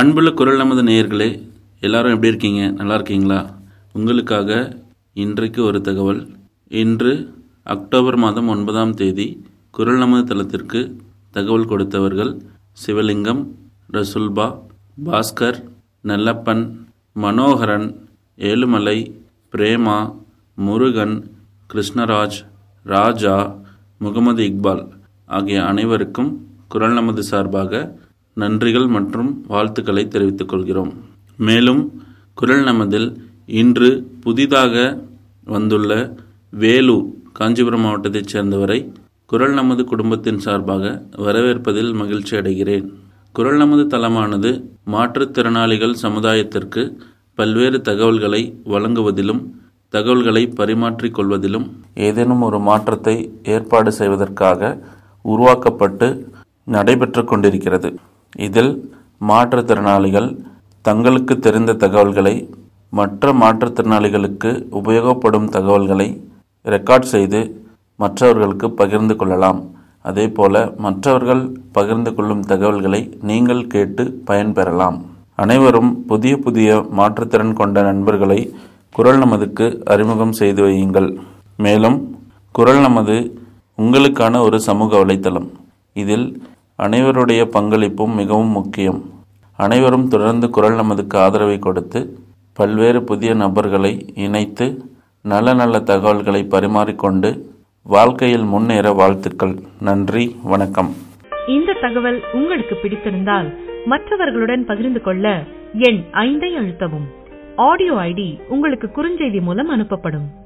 அன்புள்ள குரல் நமது நேயர்களே எல்லாரும் எப்படி இருக்கீங்க நல்லா இருக்கீங்களா உங்களுக்காக இன்றைக்கு ஒரு தகவல் இன்று அக்டோபர் மாதம் ஒன்பதாம் தேதி குரல் நமது தளத்திற்கு தகவல் கொடுத்தவர்கள் சிவலிங்கம் ரசுல்பா பாஸ்கர் நல்லப்பன் மனோகரன் ஏழுமலை பிரேமா முருகன் கிருஷ்ணராஜ் ராஜா முகமது இக்பால் ஆகிய அனைவருக்கும் குரல் நமது சார்பாக நன்றிகள் மற்றும் வாழ்த்துக்களை தெரிவித்துக் கொள்கிறோம் மேலும் குரல் நமதில் இன்று புதிதாக வந்துள்ள வேலு காஞ்சிபுரம் மாவட்டத்தைச் சேர்ந்தவரை குரல் நமது குடும்பத்தின் சார்பாக வரவேற்பதில் மகிழ்ச்சி அடைகிறேன் குரல் நமது தளமானது மாற்றுத்திறனாளிகள் சமுதாயத்திற்கு பல்வேறு தகவல்களை வழங்குவதிலும் தகவல்களை பரிமாற்றிக் கொள்வதிலும் ஏதேனும் ஒரு மாற்றத்தை ஏற்பாடு செய்வதற்காக உருவாக்கப்பட்டு நடைபெற்று கொண்டிருக்கிறது இதில் மாற்றுத்திறனாளிகள் தங்களுக்கு தெரிந்த தகவல்களை மற்ற மாற்றுத்திறனாளிகளுக்கு உபயோகப்படும் தகவல்களை ரெக்கார்ட் செய்து மற்றவர்களுக்கு பகிர்ந்து கொள்ளலாம் அதேபோல மற்றவர்கள் பகிர்ந்து கொள்ளும் தகவல்களை நீங்கள் கேட்டு பயன்பெறலாம் அனைவரும் புதிய புதிய மாற்றுத்திறன் கொண்ட நண்பர்களை குரல் நமதுக்கு அறிமுகம் செய்து வையுங்கள் மேலும் குரல் நமது உங்களுக்கான ஒரு சமூக வலைத்தளம் இதில் அனைவருடைய பங்களிப்பும் மிகவும் முக்கியம் அனைவரும் தொடர்ந்து குரல் நமதுக்கு ஆதரவை கொடுத்து பல்வேறு புதிய நபர்களை இணைத்து நல்ல நல்ல தகவல்களை பரிமாறிக்கொண்டு வாழ்க்கையில் முன்னேற வாழ்த்துக்கள் நன்றி வணக்கம் இந்த தகவல் உங்களுக்கு பிடித்திருந்தால் மற்றவர்களுடன் பகிர்ந்து கொள்ள எண் ஐந்தை அழுத்தவும் ஆடியோ ஐடி உங்களுக்கு குறுஞ்செய்தி மூலம் அனுப்பப்படும்